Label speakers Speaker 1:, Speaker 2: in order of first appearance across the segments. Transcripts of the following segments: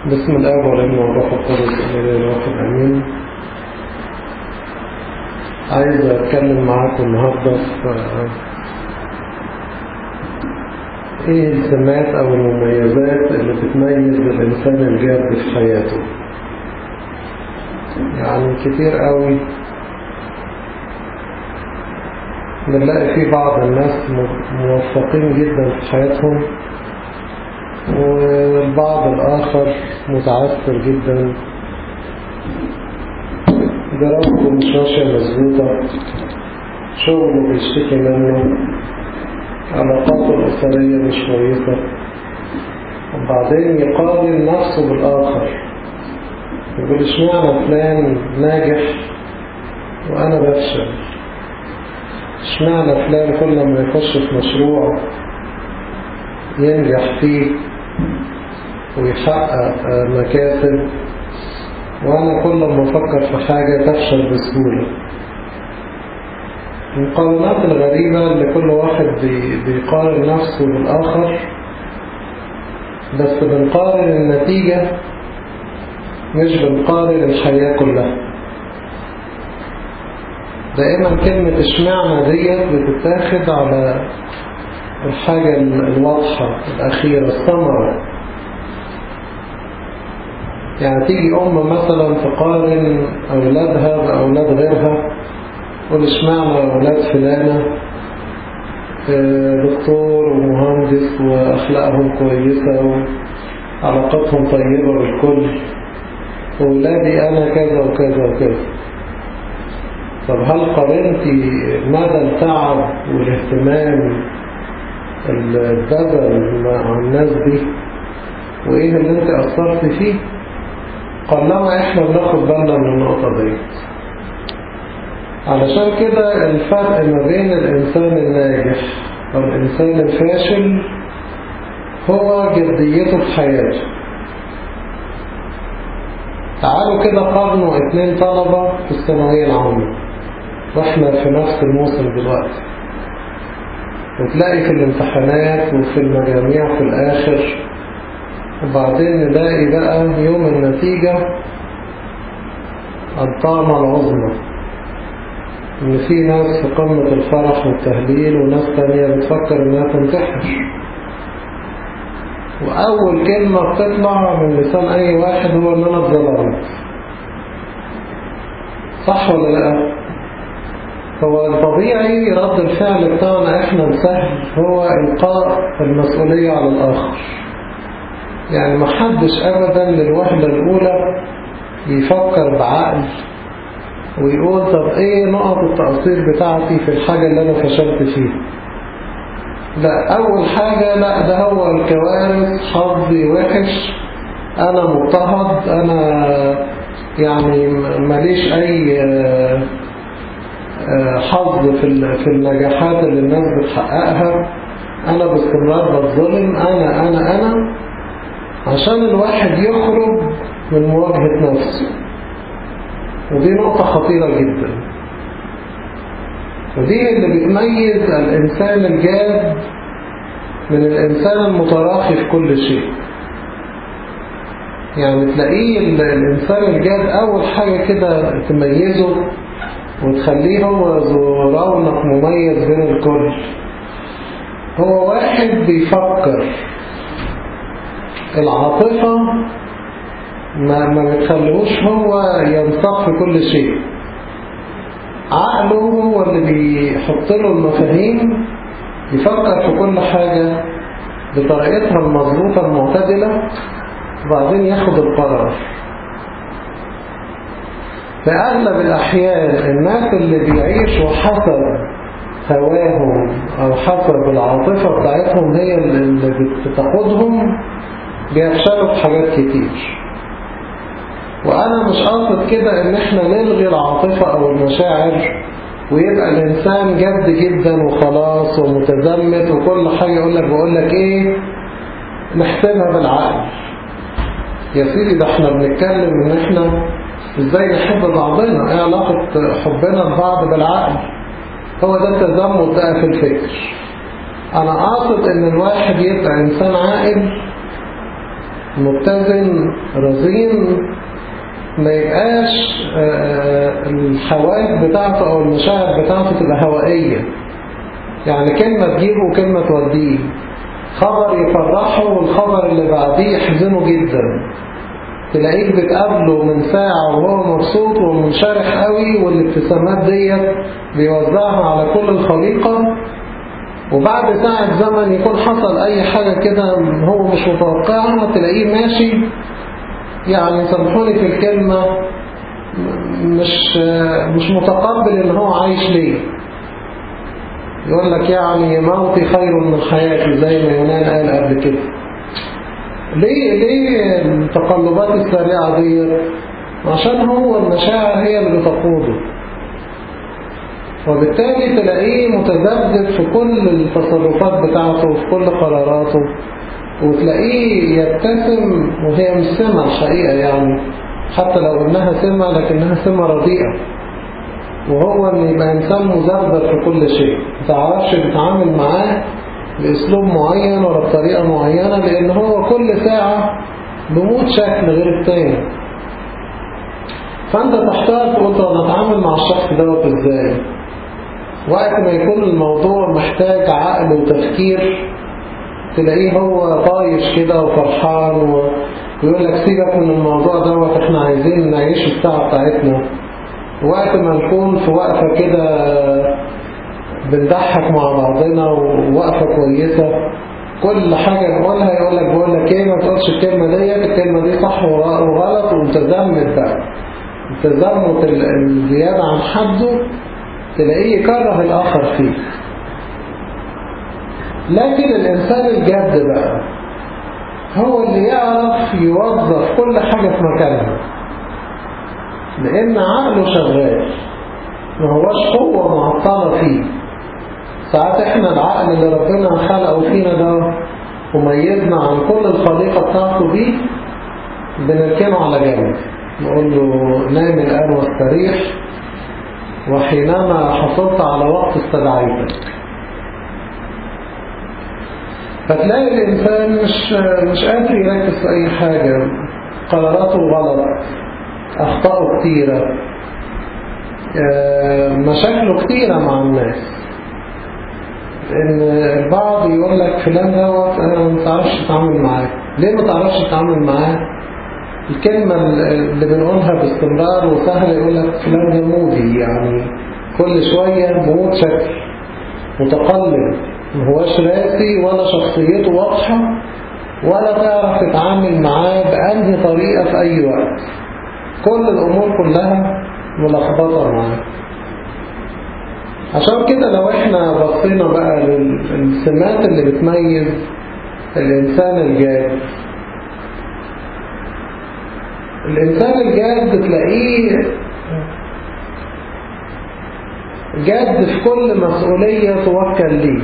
Speaker 1: بسم الآب والابن والروح القدس الإله الواحد آمين عايز أتكلم معاكم النهاردة في إيه السمات أو المميزات اللي بتميز الإنسان الجاد في حياته يعني كتير قوي بنلاقي في بعض الناس موفقين جدا في حياتهم والبعض الآخر متعثر جدا دراسته مش ماشية مظبوطة شغله بيشتكي منه علاقاته الأسرية مش كويسة وبعدين يقارن نفسه بالآخر يقول اشمعنى فلان ناجح وأنا بفشل اشمعنى فلان كل ما يخش في مشروع ينجح فيه ويحقق مكاسب وأنا كل ما أفكر في حاجة تفشل بسهولة المقارنات الغريبة اللي كل واحد بيقارن نفسه بالآخر بس بنقارن النتيجة مش بنقارن الحياة كلها دائما كلمة اشمعنى ديت بتتاخد على الحاجة الواضحة الأخيرة الثمرة يعني تيجي أم مثلا تقارن أولادها بأولاد غيرها تقول اشمعنى أولاد فلانة دكتور ومهندس وأخلاقهم كويسة وعلاقتهم طيبة بالكل وولادي أنا كذا وكذا وكذا طب هل قارنتي مدى التعب والاهتمام البذل مع الناس دي وإيه اللي انت أثرت فيه قلما احنا بناخد بالنا من النقطة دي علشان كده الفرق ما بين الإنسان الناجح والإنسان الفاشل هو جديته في حياته تعالوا كده قارنوا اتنين طلبة في الثانوية العامة واحنا في نفس الموسم دلوقتي وتلاقي في الامتحانات وفي المجاميع في الآخر وبعدين نلاقي بقى يوم النتيجة الطعمة العظمى إن في ناس في قمة الفرح والتهليل وناس تانية بتفكر إنها تنتحر وأول كلمة بتطلع من لسان أي واحد هو إن أنا اتظلمت صح ولا لأ؟ هو الطبيعي رد الفعل بتاعنا احنا السهل هو إلقاء المسؤولية على الآخر يعني ما حدش أبدا للوهلة الأولى يفكر بعقل ويقول طب ايه نقط التقصير بتاعتي في الحاجة اللي أنا فشلت فيها لا أول حاجة لا ده هو الكوارث حظي وحش أنا مضطهد أنا يعني ماليش أي حظ في في النجاحات اللي الناس بتحققها أنا باستمرار بتظلم أنا أنا أنا عشان الواحد يخرج من مواجهة نفسه ودي نقطة خطيرة جدا ودي اللي بتميز الإنسان الجاد من الإنسان المتراخي في كل شيء يعني تلاقيه الإنسان الجاد أول حاجة كده تميزه وتخليه هو ذو رونق مميز بين الكل هو واحد بيفكر العاطفة ما ما بتخليهوش هو ينساق في كل شيء عقله هو اللي بيحط له المفاهيم يفكر في كل حاجة بطريقتها المظبوطة المعتدلة وبعدين ياخد القرار في أغلب الأحيان الناس اللي بيعيشوا حسب هواهم أو حسب العاطفة بتاعتهم هي اللي بتقودهم بيفشلوا في حاجات كتير وأنا مش قاصد كده إن إحنا نلغي العاطفة أو المشاعر ويبقى الإنسان جد جدا وخلاص ومتزمت وكل حاجة يقول لك بقول لك إيه نحسبها بالعقل يا سيدي ده إحنا بنتكلم إن إحنا إزاي نحب بعضنا إيه علاقة حبنا ببعض بالعقل هو ده التزمت بقى في الفكر أنا قاصد إن الواحد يبقى إنسان عاقل متزن رزين ما يبقاش الحواس بتاعته أو المشاعر بتاعته تبقى هوائية يعني كلمة تجيبه وكلمة توديه خبر يفرحه والخبر اللي بعديه يحزنه جدا تلاقيك بتقابله من ساعة وهو مبسوط ومنشرح قوي والابتسامات ديت بيوزعها على كل الخليقة وبعد ساعة زمن يكون حصل أي حاجة كده هو مش متوقعها تلاقيه ماشي يعني سامحوني في الكلمة مش مش متقبل ان هو عايش ليه يقول لك يعني موتي خير من حياتي زي ما يونان قال قبل كده ليه ليه التقلبات السريعة دي عشان هو المشاعر هي اللي بتقوده وبالتالي تلاقيه متذبذب في كل التصرفات بتاعته وفي كل قراراته وتلاقيه يبتسم وهي مش سمة الحقيقة يعني حتى لو انها سمة لكنها سمة رديئة وهو ان يبقى انسان مذبذب في كل شيء ما تعرفش تتعامل معاه باسلوب معين ولا بطريقة معينة لان هو كل ساعة بموت شكل غير التاني فانت تحتار تقول طب انا اتعامل مع الشخص دوت ازاي وقت ما يكون الموضوع محتاج عقل وتفكير تلاقيه هو طايش كده وفرحان ويقول لك سيبك من الموضوع دوت احنا عايزين نعيش الساعة بتاعتنا وقت ما نكون في وقفة كده بنضحك مع بعضنا ووقفة كويسة كل حاجة نقولها يقول لك بقول لك ايه ما تقولش الكلمة ديت الكلمة دي صح وغلط ومتزمت بقى التزمت الزيادة عن حده تلاقيه يكره الآخر فيه لكن الإنسان الجد بقى هو اللي يعرف يوظف كل حاجة في مكانها لأن عقله شغال ما هوش قوة معطلة فيه ساعات احنا العقل اللي ربنا خلقه فينا ده وميزنا عن كل الخليقة بتاعته دي بنركنه على جنب نقول له نام الآن واستريح وحينما حصلت على وقت استدعيتك فتلاقي الإنسان مش مش قادر يركز في أي حاجة قراراته غلط أخطاءه كتيرة مشاكله كتيرة مع الناس إن البعض يقول لك فلان دوت أنا ما تعرفش تتعامل معاه ليه ما تعرفش تتعامل معاه الكلمة اللي بنقولها باستمرار وسهل يقول لك فلان ده مودي يعني كل شوية بموت شكل متقلب ما هوش راسي ولا شخصيته واضحة ولا تعرف تتعامل معاه بأنهي طريقة في أي وقت كل الأمور كلها ملخبطة معاه عشان كده لو احنا بصينا بقى للسمات اللي بتميز الإنسان الجاد الإنسان الجاد تلاقيه جاد في كل مسؤولية توكل ليه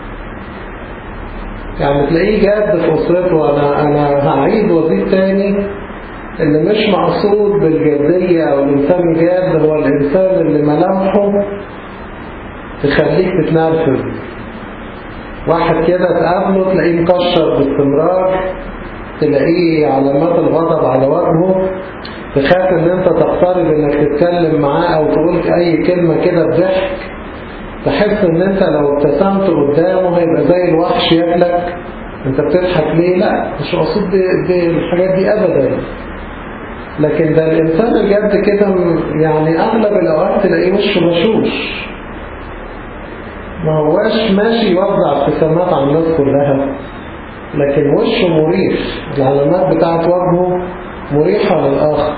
Speaker 1: يعني تلاقيه جاد في أسرته أنا, أنا هعيد وزيد تاني اللي مش مقصود بالجدية أو الإنسان الجاد هو الإنسان اللي ملامحه تخليك تتنرفز واحد كده تقابله تلاقيه مكشر باستمرار تلاقيه علامات الغضب على وجهه تخاف ان انت تقترب انك تتكلم معاه او تقول اي كلمة كده بضحك تحس ان انت لو ابتسمت قدامه هيبقى زي الوحش ياكلك انت بتضحك ليه لا مش مقصود بالحاجات دي ابدا لكن ده الانسان الجد كده يعني اغلب الاوقات تلاقيه وشه بشوش ما هواش ماشي يوزع ابتسامات على الناس كلها لكن وشه مريح العلامات بتاعت وجهه مريحة للآخر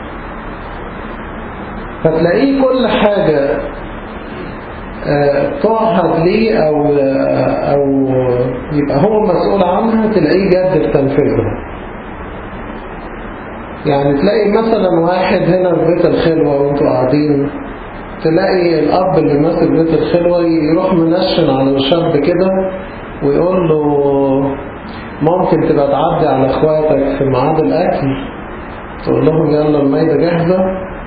Speaker 1: فتلاقيه كل حاجة تعهد ليه أو, أو يبقى هو مسؤول عنها تلاقيه جد في تنفيذها يعني تلاقي مثلا واحد هنا في بيت الخلوة وانتوا قاعدين تلاقي الأب اللي ماسك بيت الخلوة يروح منشن على الشاب كده ويقول له ممكن تبقى تعدي على اخواتك في ميعاد الأكل تقول لهم يلا المايدة جاهزة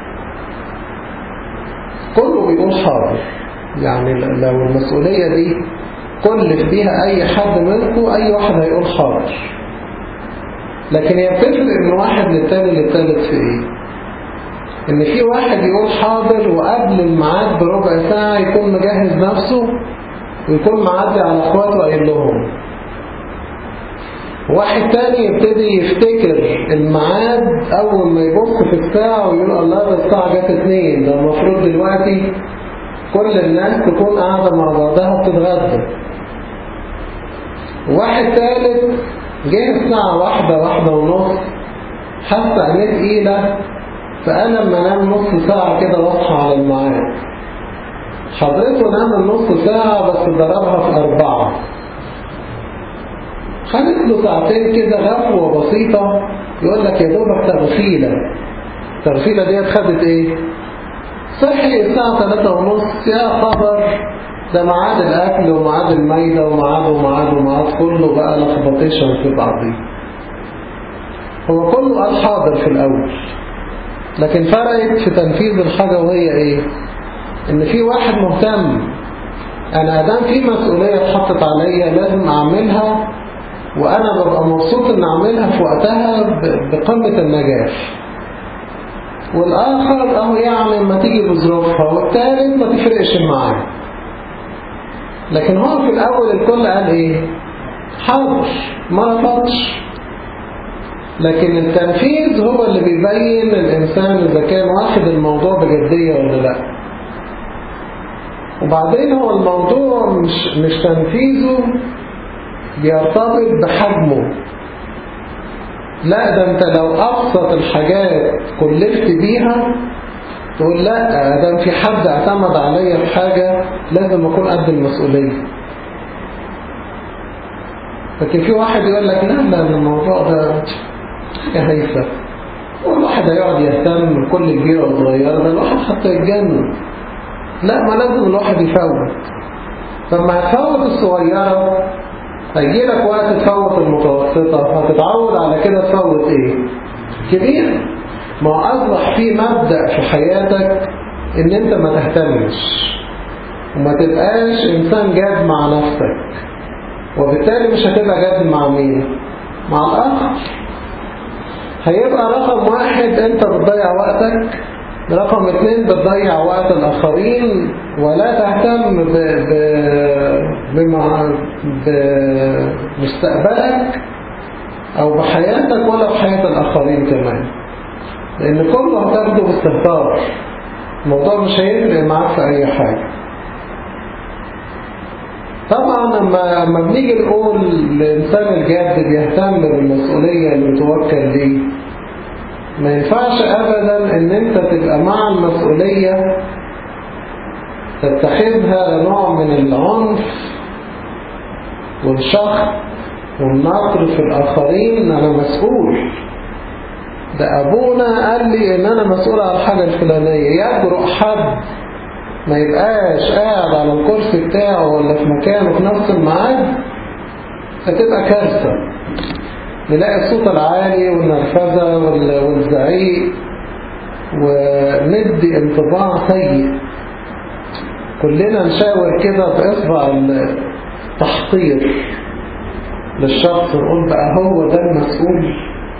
Speaker 1: كله بيقول حاضر يعني لو المسؤولية دي كلف بيها أي حد منكم أي واحد هيقول حاضر لكن هي بتفرق من واحد للتاني للتالت في ايه ان في واحد يقول حاضر وقبل الميعاد بربع ساعة يكون مجهز نفسه ويكون معدي على اخواته قايل لهم واحد تاني يبتدي يفتكر الميعاد اول ما يبص في الساعة ويقول الله ده الساعة جت اتنين ده المفروض دلوقتي كل الناس تكون قاعدة مع بعضها بتتغدى واحد ثالث جه الساعة واحدة واحدة ونص حتى عينيه تقيلة فقال لما نام نص ساعة كده واصحى على الميعاد حضرته نام النص ساعة بس ضربها في أربعة خدت له ساعتين كده غفوة بسيطة يقول لك يا دوبك تغفيلة التغفيلة دي خدت ايه صحي الساعة ثلاثة ونص يا خبر ده ميعاد الأكل وميعاد الميدة وميعاد وميعاد وميعاد كله بقى لخبطيشن في بعضيه هو كله قال حاضر في الأول لكن فرقت في تنفيذ الحاجة وهي ايه ان في واحد مهتم انا ادام في مسؤولية اتحطت عليا لازم اعملها وانا ببقى مبسوط ان اعملها في وقتها بقمة النجاح والاخر اهو يعني ما تيجي بظروفها والتالت ما تفرقش معاه لكن هو في الاول الكل قال ايه حاضر ما رفضش لكن التنفيذ هو اللي بيبين الإنسان إذا كان واخد الموضوع بجدية ولا لا وبعدين هو الموضوع مش, مش تنفيذه بيرتبط بحجمه لا ده انت لو أبسط الحاجات كلفت بيها تقول لا ده في حد اعتمد عليا في حاجة لازم أكون قد المسؤولية لكن في واحد يقول لك لا لا الموضوع ده حاجة هايفة والواحد هيقعد يهتم بكل كبيرة وصغيرة ده الواحد حتى يتجنن لا ما لازم الواحد يفوت لما هتفوت الصغيرة هيجي لك وقت تفوت المتوسطة هتتعود على كده تفوت ايه كبير ما هو أصبح في مبدأ في حياتك ان انت ما تهتمش وما تبقاش انسان جاد مع نفسك وبالتالي مش هتبقى جاد مع مين مع الآخر هيبقى رقم واحد انت بتضيع وقتك رقم اتنين بتضيع وقت الآخرين ولا تهتم ب... ب... بمع... بمستقبلك أو بحياتك ولا بحياة الآخرين كمان لأن كله هتاخده باستهتار الموضوع مش هيفرق معاك في أي حاجة طبعا لما لما بنيجي نقول الإنسان الجاد بيهتم بالمسؤولية اللي بتوكل ليه ما ينفعش أبدا إن أنت تبقى مع المسؤولية تتخذها نوع من العنف والشخص والنقر في الآخرين أنا مسؤول ده أبونا قال لي إن أنا مسؤول على الحاجة الفلانية يجرؤ حد ما يبقاش قاعد على الكرسي بتاعه ولا في مكانه في نفس الميعاد هتبقى كارثة نلاقي الصوت العالي والنرفزة والزعيق وندي انطباع سيء كلنا نشاور كده بإصبع التحقير للشخص ونقول بقى هو ده المسؤول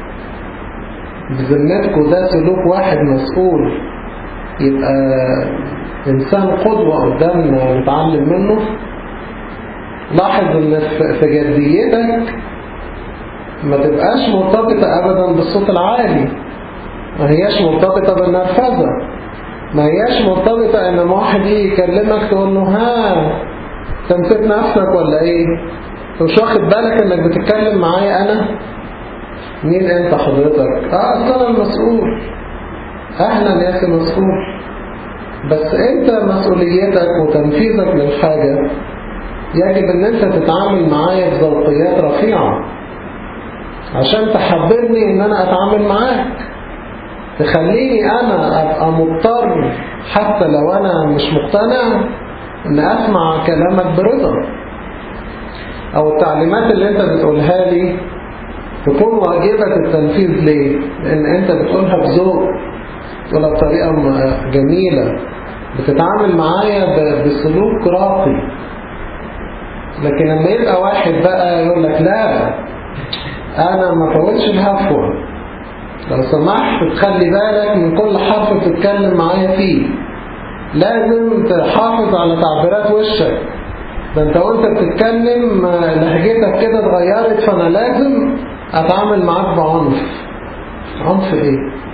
Speaker 1: بذمتكم ده سلوك واحد مسؤول يبقى إنسان قدوة قدامنا نتعلم منه لاحظ ان في جديتك ما تبقاش مرتبطة ابدا بالصوت العالي ما هياش مرتبطة بالنرفزة ما هياش مرتبطة ان واحد يجي يكلمك تقول له ها تنسيت نفسك ولا ايه مش واخد بالك انك بتتكلم معايا انا مين انت حضرتك اه اصلا المسؤول اهلا يا اخي مسؤول بس انت مسؤوليتك وتنفيذك للحاجة يجب ان انت تتعامل معايا بذوقيات رفيعة عشان تحببني ان انا اتعامل معاك تخليني انا ابقى مضطر حتى لو انا مش مقتنع ان اسمع كلامك برضا او التعليمات اللي انت بتقولها لي تكون واجبة التنفيذ ليه لان انت بتقولها بذوق تقولها بطريقة جميلة بتتعامل معايا بسلوك راقي لكن لما يبقى واحد بقى يقول لك لا انا ما فوتش الهفوة لو سمحت تخلي بالك من كل حرف بتتكلم معايا فيه لازم تحافظ على تعبيرات وشك ده انت وانت بتتكلم لهجتك كده اتغيرت فانا لازم اتعامل معاك بعنف عنف ايه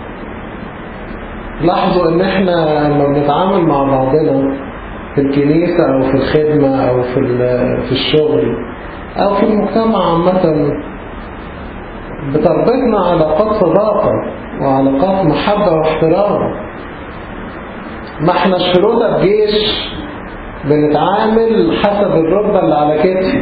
Speaker 1: لاحظوا ان احنا لما بنتعامل مع بعضنا في الكنيسة او في الخدمة او في, في الشغل او في المجتمع عامة بتربطنا علاقات صداقة وعلاقات محبة واحترام ما احنا شروطة بجيش بنتعامل حسب الرتبة اللي على كتفي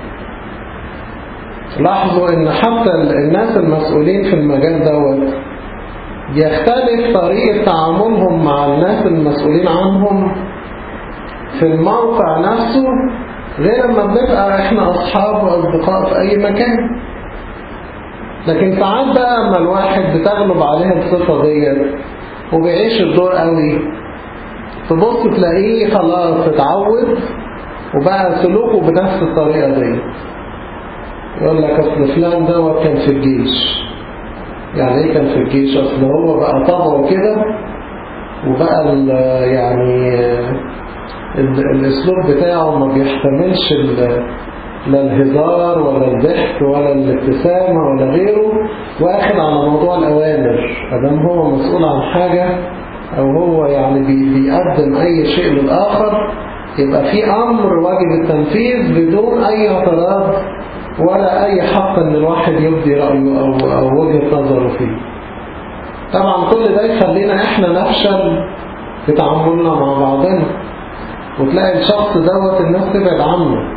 Speaker 1: لاحظوا ان حتى الناس المسؤولين في المجال دوت يختلف طريقة تعاملهم مع الناس المسؤولين عنهم في الموقع نفسه غير لما بنبقى احنا اصحاب واصدقاء في اي مكان لكن ساعات بقى اما الواحد بتغلب عليها الصفة ديت وبيعيش الدور قوي تبص تلاقيه خلاص اتعود وبقى سلوكه بنفس الطريقة دي يقول لك اصل فلان دوت كان في الجيش يعني ايه كان في الجيش اصل هو بقى طبعه كده وبقى يعني الاسلوب بتاعه ما بيحتملش لا الهزار ولا الضحك ولا الابتسامة ولا غيره واخد على موضوع الأوامر أدام هو مسؤول عن حاجة أو هو يعني بيقدم أي شيء للآخر يبقى في أمر واجب التنفيذ بدون أي اعتراض ولا أي حق أن الواحد يبدي رأيه أو, أو وجهة نظره فيه طبعا كل ده يخلينا إحنا نفشل في تعاملنا مع بعضنا وتلاقي الشخص دوت الناس تبعد عنه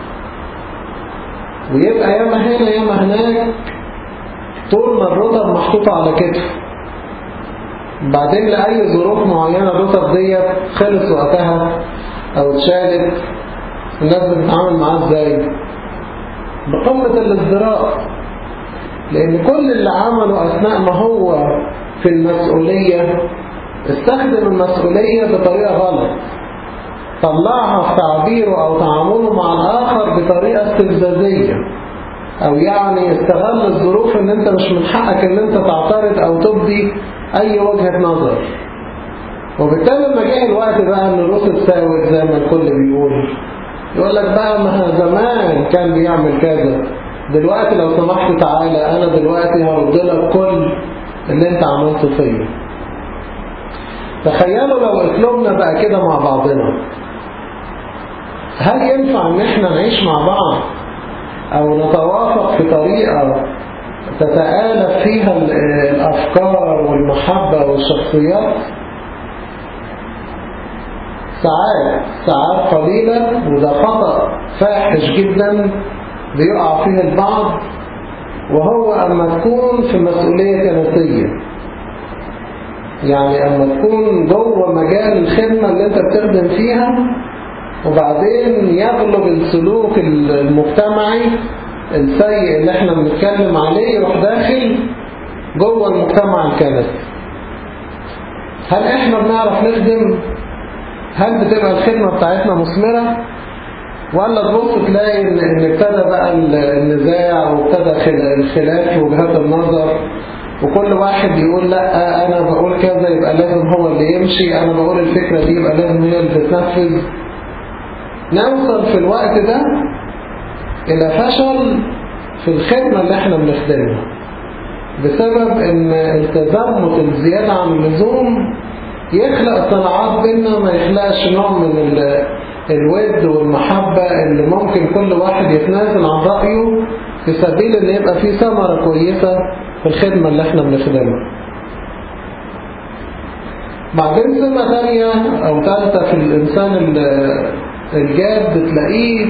Speaker 1: ويبقى ياما هنا ياما هناك طول ما الرطب محطوطة على كتفه بعدين لأي ظروف معينة الرطب ديت خلص وقتها أو اتشالت الناس بتتعامل معاه ازاي بقمة الازدراء لأن كل اللي عمله أثناء ما هو في المسؤولية استخدم المسؤولية بطريقة غلط طلعها في تعبيره أو تعامله مع الآخر بطريقة استفزازية أو يعني استغل الظروف ان انت مش من حقك ان انت تعترض أو تبدي أي وجهة نظر وبالتالي لما جه الوقت بقى ان الرسل ساوت زي ما الكل بيقول يقول لك بقى ما زمان كان بيعمل كذا دلوقتي لو سمحت تعالى انا دلوقتي هرد لك كل اللي انت عملته فيا تخيلوا لو اسلوبنا بقى كده مع بعضنا هل ينفع ان احنا نعيش مع بعض او نتوافق في طريقة تتآلف فيها الافكار والمحبة والشخصيات ساعات ساعات قليلة وده خطأ فاحش جدا بيقع فيه البعض وهو أما تكون في مسؤولية كنسية يعني أما تكون جوه مجال الخدمة اللي انت بتخدم فيها وبعدين يغلب السلوك المجتمعي السيء اللي احنا بنتكلم عليه يروح داخل جوه المجتمع الكنسي هل احنا بنعرف نخدم هل بتبقى الخدمة بتاعتنا مثمرة ولا تبص تلاقي ان ان ابتدى بقى النزاع وابتدى الخلاف في وجهات النظر وكل واحد يقول لا انا بقول كذا يبقى لازم هو اللي يمشي انا بقول الفكرة دي يبقى لازم هي اللي تتنفذ نوصل في الوقت ده الى فشل في الخدمة اللي احنا بنخدمها بسبب ان التزمت الزيادة عن اللزوم يخلق صراعات بيننا ما يخلقش نوع من الود والمحبة اللي ممكن كل واحد يتنازل عن رأيه في سبيل ان يبقى فيه ثمرة كويسة في الخدمة اللي احنا بنخدمها بعدين سمة ثانية او ثالثة في الانسان الجاد بتلاقيه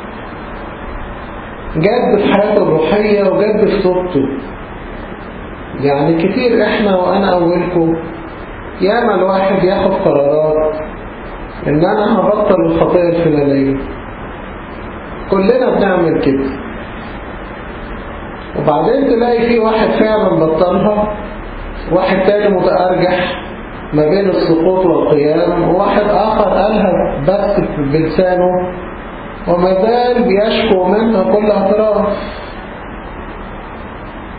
Speaker 1: جاد في حياته الروحية وجاد في صوته يعني كتير احنا وانا اولكم ياما الواحد ياخد قرارات ان انا هبطل الخطيئة الفلانية كلنا بنعمل كده وبعدين تلاقي في واحد فعلا بطلها واحد تاني متأرجح ما بين السقوط والقيام وواحد آخر قالها بس بلسانه وما زال بيشكو منها كل اعتراف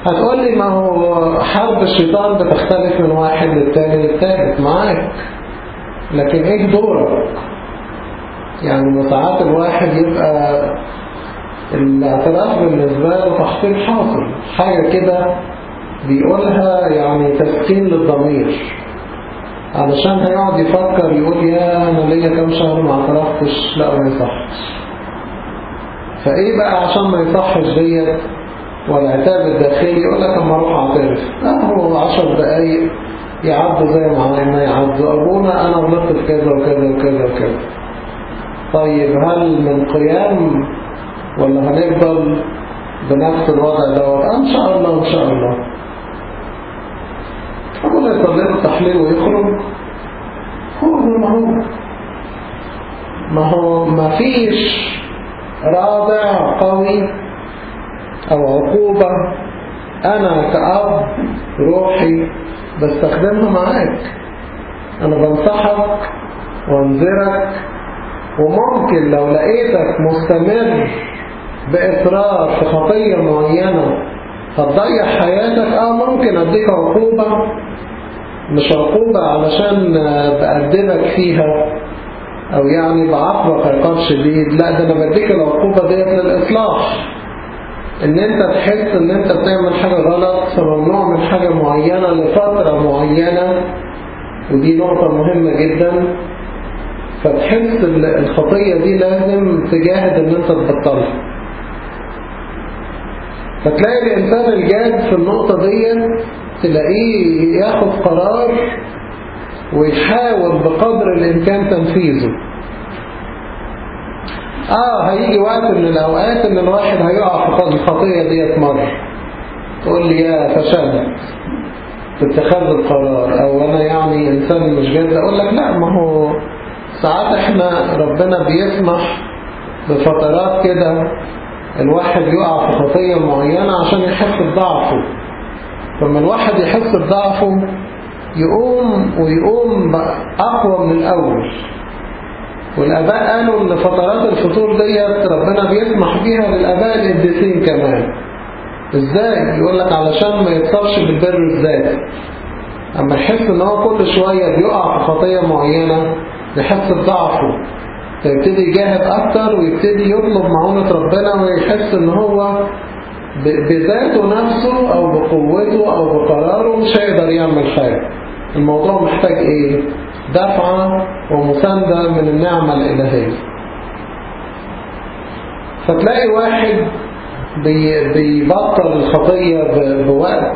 Speaker 1: هتقول لي ما هو حرب الشيطان بتختلف من واحد للتاني للتالت معاك لكن ايه دورك يعني ساعات الواحد يبقى الاعتراف بالنسبة له تحصيل حاصل حاجة كده بيقولها يعني تسكين للضمير علشان هيقعد يفكر يقول يا انا ليا كام شهر ما اعترفتش لا ما يصحش فايه بقى عشان ما يصحش ديت والعتاب الداخلي يقول لك اما اروح اعترف لا هو عشر دقايق يعدوا زي ما يعدوا ابونا انا غلطت في كذا وكذا وكذا وكذا طيب هل من قيام ولا هنفضل بنفس الوضع دوت ان شاء الله ان شاء الله أقول يصلي التحليل ويخرج هو ما هو ما هو ما فيش رادع قوي أو عقوبة أنا كأب روحي بستخدمها معاك أنا بنصحك وانذرك وممكن لو لقيتك مستمر بإصرار في خطية معينة هتضيع حياتك اه ممكن اديك عقوبة مش عقوبة علشان بأدبك فيها او يعني بعاقبك عقاب شديد لا ده انا بديك العقوبة ديت للإصلاح ان انت تحس ان انت بتعمل حاجة غلط فممنوع من حاجة معينة لفترة معينة ودي نقطة مهمة جدا فتحس الخطية دي لازم تجاهد ان انت تبطلها فتلاقي الإنسان الجاد في النقطة دي تلاقيه ياخد قرار ويحاول بقدر الإمكان تنفيذه آه هيجي وقت من الأوقات إن الواحد هيقع في الخطية ديت مرة تقول لي يا فشلت في اتخاذ القرار أو أنا يعني إنسان مش جاد أقول لك لا ما هو ساعات إحنا ربنا بيسمح بفترات كده الواحد يقع في خطية معينة عشان يحس بضعفه لما الواحد يحس بضعفه يقوم ويقوم أقوى من الأول والآباء قالوا إن فترات الفطور ديت ربنا بيسمح بيها للآباء القديسين كمان إزاي؟ يقول لك علشان ما يتصابش بالبر الذاتي أما يحس إن هو كل شوية بيقع في خطية معينة يحس بضعفه فيبتدي يجاهد أكتر ويبتدي يطلب معونة ربنا ويحس إن هو بذاته نفسه أو بقوته أو بقراره مش هيقدر يعمل حاجة الموضوع محتاج إيه؟ دفعة ومساندة من النعمة الإلهية فتلاقي واحد بيبطل الخطية بوقت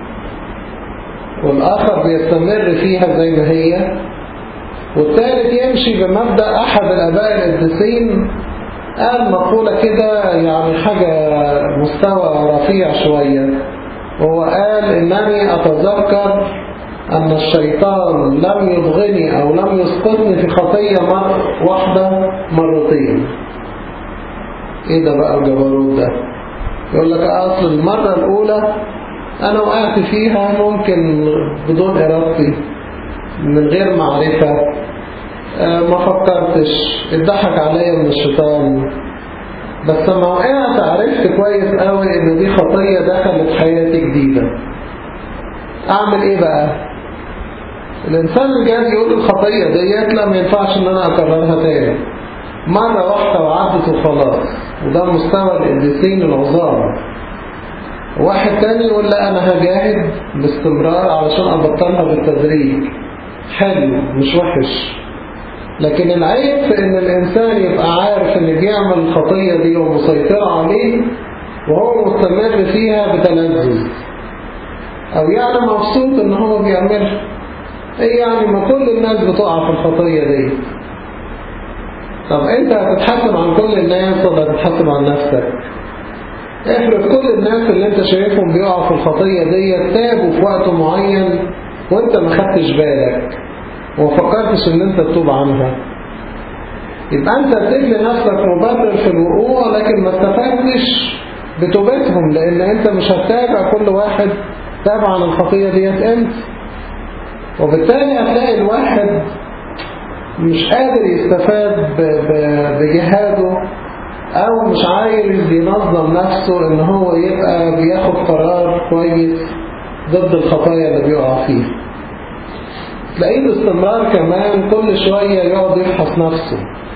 Speaker 1: والآخر بيستمر فيها زي ما هي والثالث يمشي بمبدأ أحد الأباء القديسين قال مقولة كده يعني حاجة مستوى رفيع شوية وهو قال إنني أتذكر أن الشيطان لم يضغني أو لم يسقطني في خطية مرة واحدة مرتين إيه ده بقى الجبروت ده يقول لك أصل المرة الأولى أنا وقعت فيها ممكن بدون إرادتي من غير معرفة ما فكرتش اتضحك عليا من الشيطان بس لما وقعت عرفت كويس قوي ان دي خطية دخلت حياتي جديدة اعمل ايه بقى الانسان الجاد يقول الخطية ديت لا ما ينفعش ان انا اكررها تاني مرة واحدة وعدت وخلاص وده مستوى القديسين العظام واحد تاني يقول لا انا هجاهد باستمرار علشان ابطلها بالتدريج حلو مش وحش لكن العيب في ان الانسان يبقى عارف ان بيعمل الخطية دي ومسيطرة عليه وهو مستمر فيها بتلذذ او يعني مبسوط ان هو بيعملها ايه يعني ما كل الناس بتقع في الخطية دي طب انت هتتحاسب عن كل الناس ولا هتتحاسب عن نفسك افرض كل الناس اللي انت شايفهم بيقعوا في الخطية دي تابوا في وقت معين وانت ما خدتش بالك وما فكرتش ان انت تتوب عنها يبقى انت اديت لنفسك مبرر في الوقوع لكن ما استفدتش بتوبتهم لان انت مش هتتابع كل واحد تابع عن الخطية ديت امتى وبالتالي هتلاقي الواحد مش قادر يستفاد بجهاده او مش عايز ينظم نفسه ان هو يبقى بياخد قرار كويس ضد الخطايا اللي بيقع فيها تلاقيه باستمرار كمان كل شوية يقعد يفحص نفسه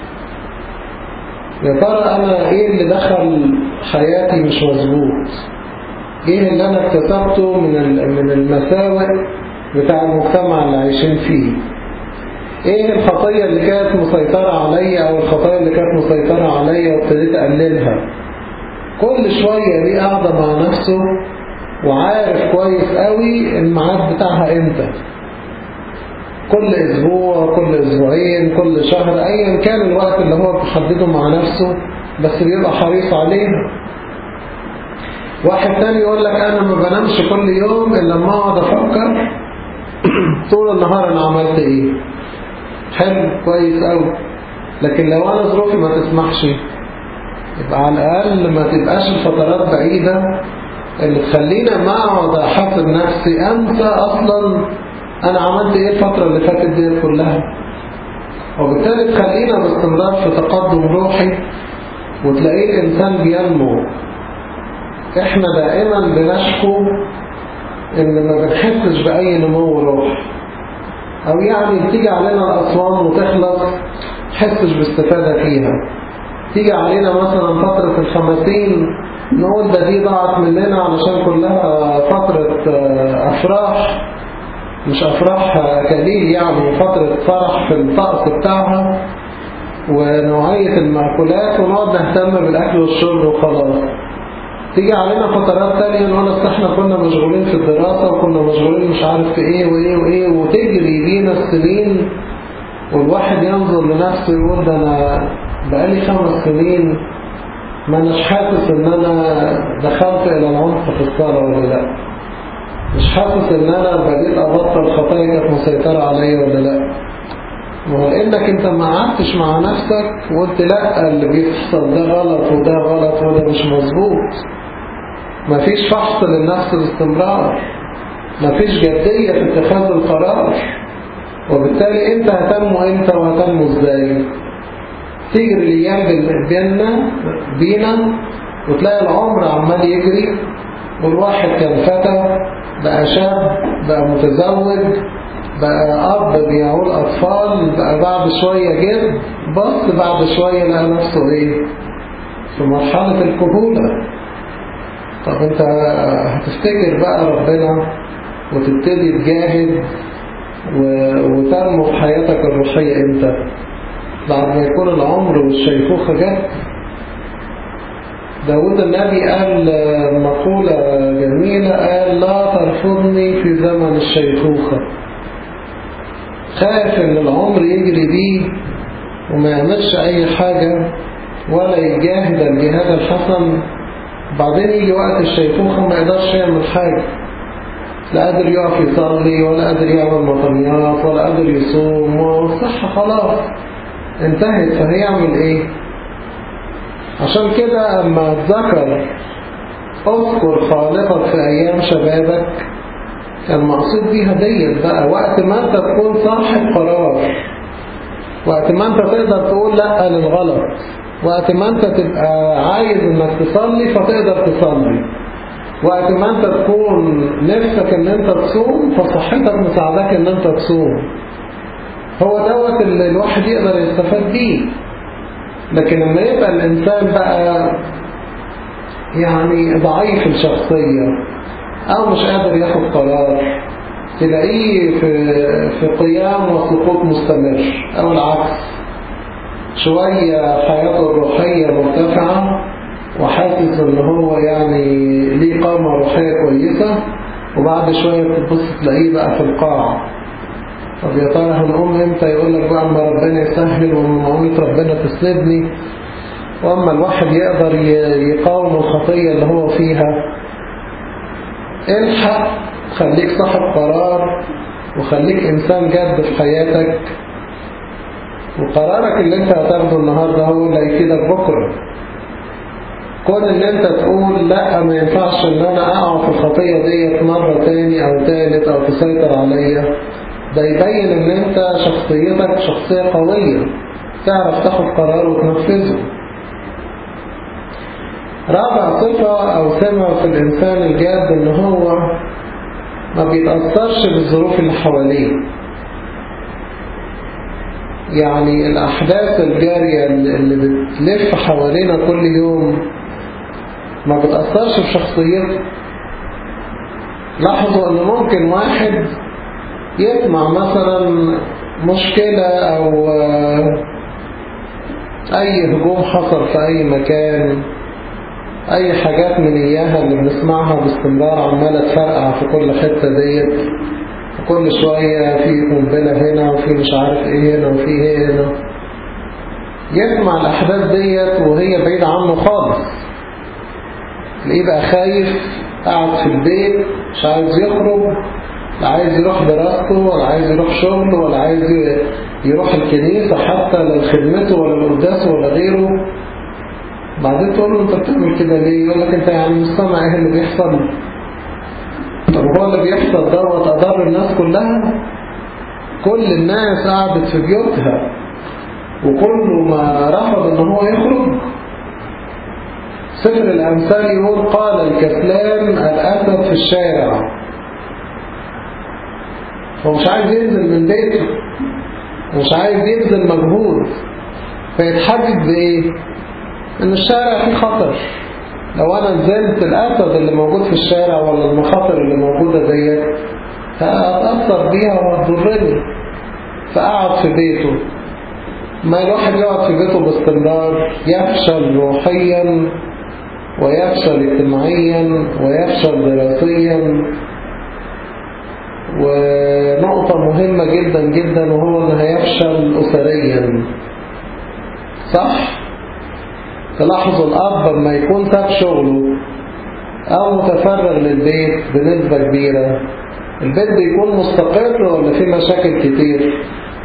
Speaker 1: يا ترى انا ايه اللي دخل حياتي مش مظبوط ايه اللي انا اكتسبته من من المساوئ بتاع المجتمع اللي عايشين فيه ايه الخطية اللي كانت مسيطرة عليا او الخطايا اللي كانت مسيطرة عليا وابتديت اقللها كل شوية دي قاعدة مع نفسه وعارف كويس قوي الميعاد بتاعها امتى كل اسبوع كل اسبوعين كل شهر ايا كان الوقت اللي هو محدده مع نفسه بس بيبقى حريص عليها واحد تاني يقول لك انا ما بنامش كل يوم الا لما اقعد افكر طول النهار انا عملت ايه حلو كويس قوي لكن لو انا ظروفي ما تسمحش يبقى على الاقل ما تبقاش الفترات بعيدة اللي تخلينا ما اقعد احاسب نفسي انسى اصلا انا عملت ايه الفترة اللي فاتت دي كلها وبالتالي تخلينا باستمرار في تقدم روحي وتلاقيه الانسان بينمو احنا دائما بنشكو ان ما بنحسش باي نمو روح او يعني بتيجي علينا الاصوام وتخلص تحسش باستفادة فيها تيجي علينا مثلا فترة الخمسين نقول ده دي ضاعت مننا علشان كلها فترة افراح مش افراح كليل يعني فترة فرح في الطقس بتاعها ونوعية المأكولات ونقعد نهتم بالاكل والشرب وخلاص تيجي علينا فترات تانية نقول اصل احنا كنا مشغولين في الدراسة وكنا مشغولين مش عارف في ايه وايه وايه وتجري بينا السنين والواحد ينظر لنفسه يقول ده انا بقالي خمس سنين ما اناش حاسس ان انا دخلت الى العنف في الصلاة ولا لا مش حاسس ان انا بديت ابطل خطايا كانت مسيطرة عليا ولا لا ما هو انك انت ما قعدتش مع نفسك وقلت لا اللي بيحصل ده غلط وده غلط وده مش مظبوط مفيش فحص للنفس باستمرار مفيش جدية في اتخاذ القرار وبالتالي انت هتنمو امتى وهتنمو ازاي تجري الايام بينا بينا وتلاقي العمر عمال يجري والواحد كان فتى بقى شاب بقى متزوج بقى أب بيعول أطفال بقى بعد شوية جد بص بعد شوية لقى نفسه إيه في مرحلة الكهولة طب أنت هتفتكر بقى ربنا وتبتدي تجاهد وتنمو في حياتك الروحية إمتى بعد ما يكون العمر والشيخوخة جت داود النبي قال مقولة جميلة قال لا ترفضني في زمن الشيخوخة خايف ان العمر يجري بيه وما يعملش اي حاجة ولا يجاهد الجهاد الحسن بعدين يجي وقت الشيخوخة ما يقدرش يعمل حاجة لا قادر يقف يصلي ولا قادر يعمل مطنيات ولا قادر يصوم والصحة خلاص انتهت فهيعمل ايه عشان كده اما اتذكر اذكر خالقك في ايام شبابك كان مقصود بيها ديت بقى وقت ما انت تكون صاحب قرار وقت ما انت تقدر تقول لا للغلط وقت ما انت تبقى عايز انك تصلي فتقدر تصلي وقت ما انت تكون نفسك ان انت تصوم فصحتك مساعدك ان انت تصوم هو دوت اللي الواحد يقدر يستفاد بيه لكن لما يبقى الانسان بقى يعني ضعيف الشخصية او مش قادر ياخد قرار تلاقيه في, في قيام وسقوط مستمر او العكس شوية حياته الروحية مرتفعة وحاسس ان هو يعني ليه قامة روحية كويسة وبعد شوية تبص تلاقيه بقى في القاع طب يا ترى هنقوم امتى يقول لك بقى اما ربنا يسهل ومعونة ربنا تسندني واما الواحد يقدر يقاوم الخطية اللي هو فيها الحق خليك صاحب قرار وخليك انسان جد في حياتك وقرارك اللي انت هتاخده النهاردة هو اللي هيفيدك بكرة كون ان انت تقول لا ما ينفعش ان انا اقع في الخطية ديت مرة تاني او تالت او تسيطر عليا ده يبين ان انت شخصيتك شخصية قوية تعرف تاخد قرار وتنفذه رابع صفة أو سمة في الإنسان الجاد إن هو ما بيتأثرش بالظروف اللي حواليه يعني الأحداث الجارية اللي بتلف حوالينا كل يوم ما بتأثرش بشخصيته لاحظوا أن ممكن واحد يسمع مثلا مشكلة أو أي هجوم حصل في أي مكان أي حاجات من إياها اللي بنسمعها باستمرار عمالة تفرقع في كل حتة ديت كل شوية في قنبلة هنا وفي مش عارف ايه هنا وفي ايه هنا يسمع الأحداث ديت وهي بعيدة عنه خالص تلاقيه بقى خايف قاعد في البيت مش عايز يخرج لا عايز يروح دراسته ولا عايز يروح شغله ولا عايز يروح الكنيسة حتى لا لخدمته ولا لقداسه ولا غيره بعدين تقول له انت بتعمل كده ليه يقول لك انت يعني مش سامع ايه اللي بيحصل طب هو اللي بيحصل دوت أضر الناس كلها كل الناس قعدت في بيوتها وكله ما رفض ان هو يخرج سفر الأمثال يقول قال الكسلان الأسد في الشارع هو مش عايز ينزل من بيته مش عايز يبذل مجهود فيتحدد بإيه؟ إن الشارع فيه خطر لو أنا نزلت الأسد اللي موجود في الشارع ولا المخاطر اللي موجودة ديت هأتأثر بيها وهتضرني فقعد في بيته ما الواحد يقعد في بيته باستمرار يفشل روحيا ويفشل اجتماعيا ويفشل دراسيا ونقطة مهمة جدا جدا وهو انه هيفشل أسريا صح؟ تلاحظوا الأب لما يكون ساب شغله أو متفرغ للبيت بنسبة كبيرة البيت بيكون مستقر ولا فيه مشاكل كتير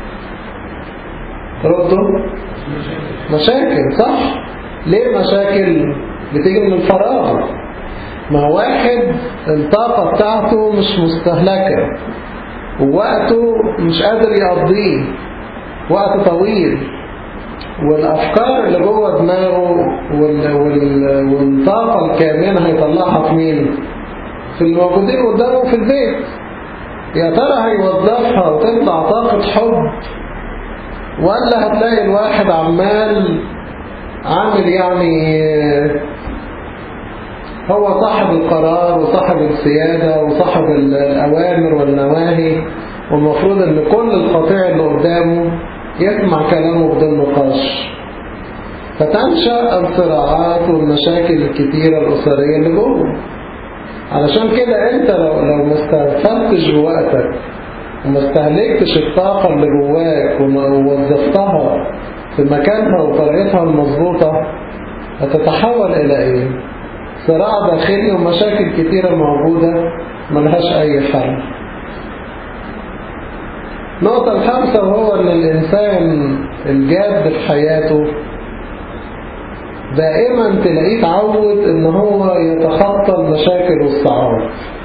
Speaker 1: ردوا مشاكل صح ليه مشاكل بتيجي من الفراغ ما واحد الطاقة بتاعته مش مستهلكة ووقته مش قادر يقضيه وقت طويل والأفكار اللي جوه دماغه وال... وال... والطاقة الكامنة هيطلعها في مين؟ في الموجودين قدامه في البيت يا ترى هيوظفها وتطلع طاقة حب ولا هتلاقي الواحد عمال عامل يعني هو صاحب القرار وصاحب السيادة وصاحب الأوامر والنواهي والمفروض ان كل القطيع اللي قدامه يسمع كلامه بدون نقاش فتنشأ الصراعات والمشاكل الكتيرة الأسرية اللي جوه علشان كده انت لو, لو ما استغفلتش بوقتك وما استهلكتش الطاقة اللي جواك ووظفتها في مكانها وطريقتها المظبوطة هتتحول إلى إيه؟ صراع داخلي ومشاكل كتيرة موجودة ملهاش أي حل النقطة الخامسة وهو أن الإنسان الجاد في حياته دائما تلاقيه تعود أن هو يتخطى المشاكل والصعاب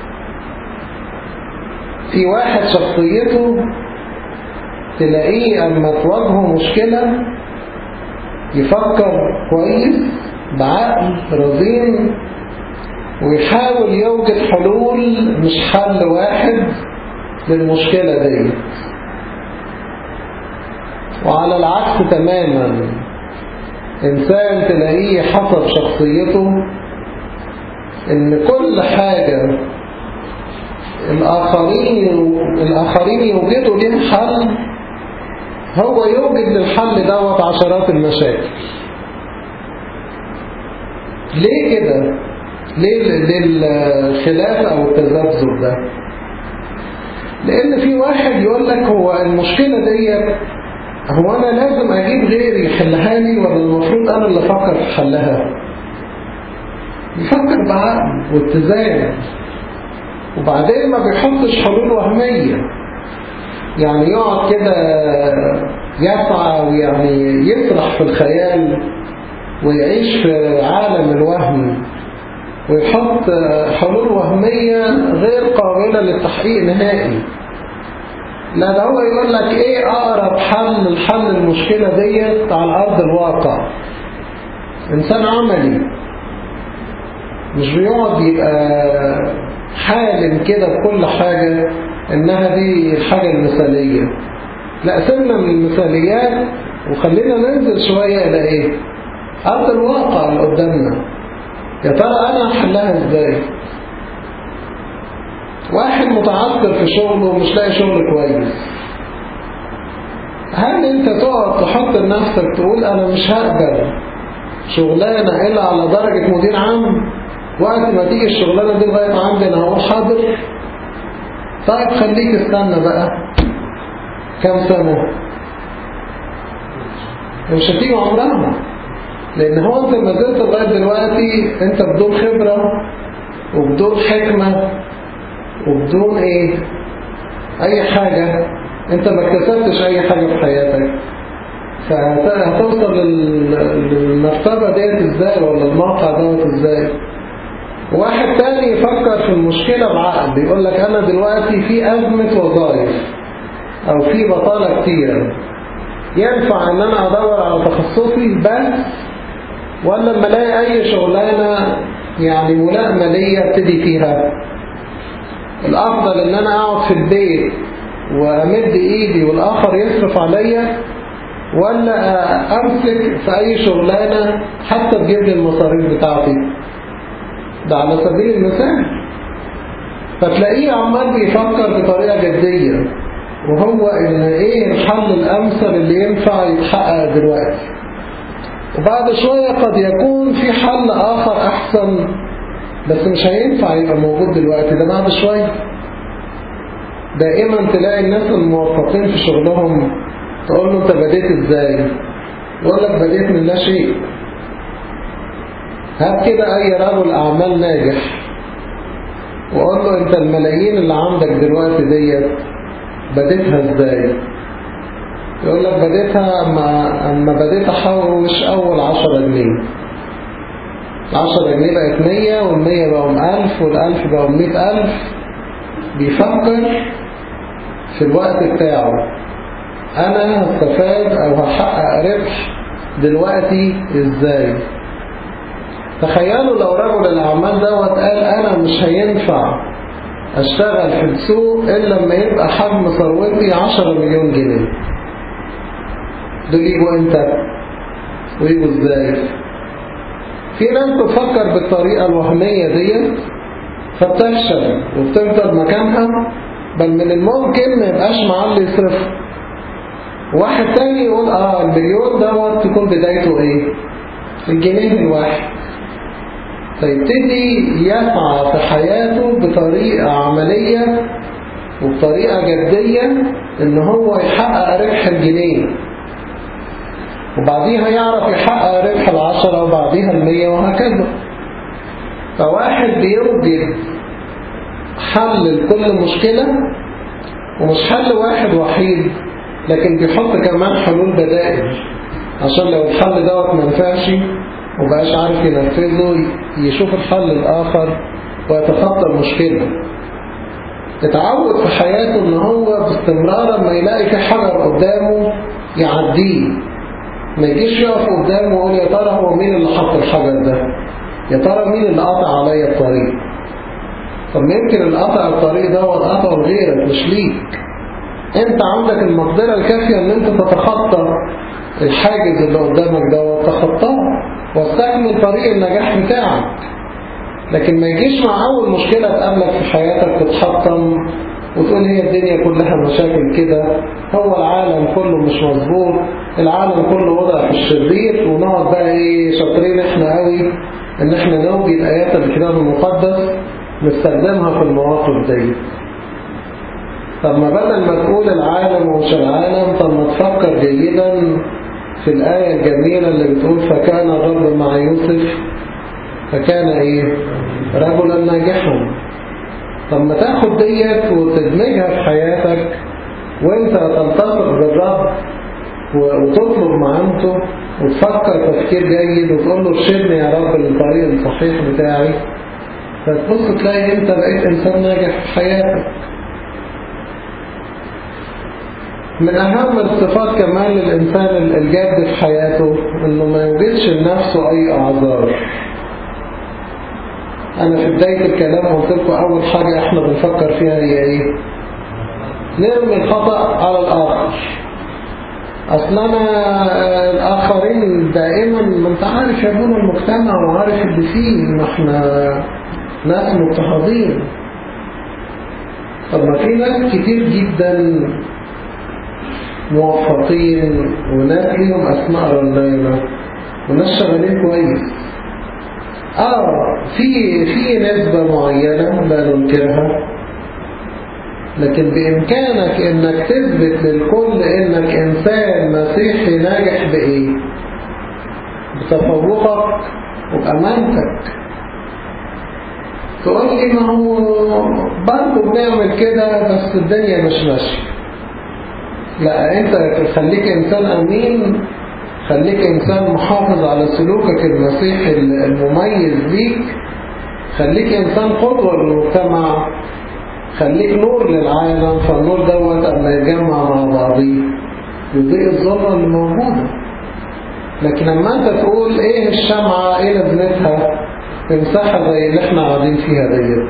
Speaker 1: في واحد شخصيته تلاقيه أما تواجهه مشكلة يفكر كويس بعقل رزين ويحاول يوجد حلول مش حل واحد للمشكلة دي وعلى العكس تماما إنسان تلاقيه حسب شخصيته إن كل حاجة الآخرين الآخرين يوجدوا لهم حل هو يوجد للحل دوت عشرات المشاكل ليه كده ليه للخلاف او التذبذب ده لان في واحد يقول لك هو المشكلة ديت هو انا لازم اجيب غيري يحلها لي ولا المفروض انا اللي افكر في حلها يفكر بعقل واتزان وبعدين ما بيحطش حلول وهمية يعني يقعد كده يسعى ويعني يسرح في الخيال ويعيش في عالم الوهم ويحط حلول وهمية غير قابلة للتحقيق نهائي لا ده هو يقول لك ايه اقرب حل لحل المشكلة ديت على ارض الواقع انسان عملي مش بيقعد يبقى حالم كده بكل حاجة انها دي الحاجة المثالية لا سيبنا من المثاليات وخلينا ننزل شوية الى ايه ارض الواقع اللي قدامنا يا ترى انا احلها ازاي واحد متعثر في شغله ومش لاقي شغل كويس هل انت تقعد تحط لنفسك تقول انا مش هقبل شغلانة الا على درجة مدير عام وقت ما تيجي الشغلانة دي لغاية عندي انا هقول حاضر طيب خليك استنى بقى كم سنة مش هتيجي عمرها لان هو انت ما زلت لغاية دلوقتي انت بدون خبرة وبدون حكمة وبدون ايه اي حاجة انت ما اكتسبتش اي حاجة في حياتك فهتوصل للمرتبة ديت ازاي ولا الموقع دوت ازاي واحد تاني يفكر في المشكلة بعقل يقول لك انا دلوقتي في ازمة وظائف او في بطالة كتير ينفع ان انا ادور على تخصصي بس ولا لما الاقي اي شغلانة يعني ملائمة ليا ابتدي فيها الافضل ان انا اقعد في البيت وامد ايدي والاخر يصرف عليا ولا امسك في اي شغلانة حتى تجيب لي المصاريف بتاعتي ده على سبيل المثال فتلاقيه عمال بيفكر بطريقة جدية وهو ان ايه الحل الامثل اللي ينفع يتحقق دلوقتي وبعد شوية قد يكون في حل اخر احسن بس مش هينفع يبقى موجود دلوقتي ده بعد شوية دائما تلاقي الناس الموفقين في شغلهم تقول له انت بديت ازاي يقول لك بديت من لا شيء هات كده اي رجل اعمال ناجح وقول له انت الملايين اللي عندك دلوقتي ديت بديتها ازاي يقول لك بديتها اما, أما بديت احوش اول عشرة جنيه عشرة جنيه بقت مية والمية بقوا ألف والألف بقوا مئة ألف بيفكر في الوقت بتاعه أنا هستفاد أو هحقق ربح دلوقتي إزاي تخيلوا لو رجل الأعمال دوت قال أنا مش هينفع أشتغل في السوق إلا لما يبقى حجم ثروتي 10 مليون جنيه دول يجوا إمتى ويجوا إزاي في ناس بتفكر بالطريقة الوهمية دي فبتفشل وبتفضل مكانها بل من الممكن ما يبقاش معاه اللي يصرفه واحد تاني يقول اه المليون دوت تكون بدايته ايه الجنيه الواحد فيبتدي يسعى في حياته بطريقة عملية وبطريقة جدية ان هو يحقق ربح الجنيه وبعديها يعرف يحقق ربح العشرة وبعديها المية وهكذا فواحد بيوجد حل لكل مشكلة ومش حل واحد وحيد لكن بيحط كمان حلول بدائل عشان لو الحل دوت منفعش وبقاش عارف ينفذه يشوف الحل الآخر ويتخطى المشكلة اتعود في حياته ان هو باستمرار لما يلاقي في حجر قدامه يعديه ما يجيش يقف قدامه ويقول يا ترى هو مين اللي حط الحجر ده يا ترى مين اللي قطع عليا الطريق طب يمكن اللي قطع الطريق ده قطعه لغيرك مش ليك انت عندك المقدرة الكافية ان انت تتخطى الحاجز اللي قدامك ده وتخطاه واستكمل طريق النجاح بتاعك لكن ما يجيش مع اول مشكلة تقابلك في حياتك تتحطم وتقول هي الدنيا كلها مشاكل كده هو العالم كله مش مظبوط العالم كله وضع في الشرير ونقعد بقى ايه شاطرين احنا قوي ان احنا نوجد ايات الكتاب المقدس نستخدمها في المواقف دي طب ما بدل ما تقول العالم ومش العالم طب ما تفكر جيدا في الآية الجميلة اللي بتقول فكان الرب مع يوسف فكان ايه رجلا ناجحا طب ما تاخد ديت وتدمجها في حياتك وانت تلتصق بالرب وتطلب معامته وتفكر تفكير جيد وتقول له ارشدني يا رب للطريق الصحيح بتاعي فتبص تلاقي انت بقيت انسان ناجح في حياتك من أهم الصفات كمان للإنسان الجاد في حياته إنه ما يوجدش لنفسه أي أعذار أنا في بداية الكلام قلت لكم أول حاجة إحنا بنفكر فيها هي إيه نرمي الخطأ على الآخر أصل أنا الآخرين دائما ما أنت عارف يا ابونا المجتمع وعارف اللي فيه إن إحنا ناس مضطهدين طب ما في ناس كتير جدا موفقين وناس ليهم أسماء رنانة وناس شغالين كويس اه في في نسبة معينة لا ننكرها لكن بإمكانك إنك تثبت للكل إنك إنسان مسيحي ناجح بإيه؟ بتفوقك وبأمانتك تقول لي ما هو برضه بنعمل كده بس الدنيا مش ماشية لا انت خليك انسان امين خليك انسان محافظ على سلوكك المسيحي المميز ليك خليك انسان قدوة للمجتمع خليك نور للعالم فالنور دوت اما يتجمع مع بعضيه يضيء الظلمة اللي موجودة لكن لما انت تقول ايه الشمعة ايه لازمتها في مساحة زي اللي احنا قاعدين فيها ديت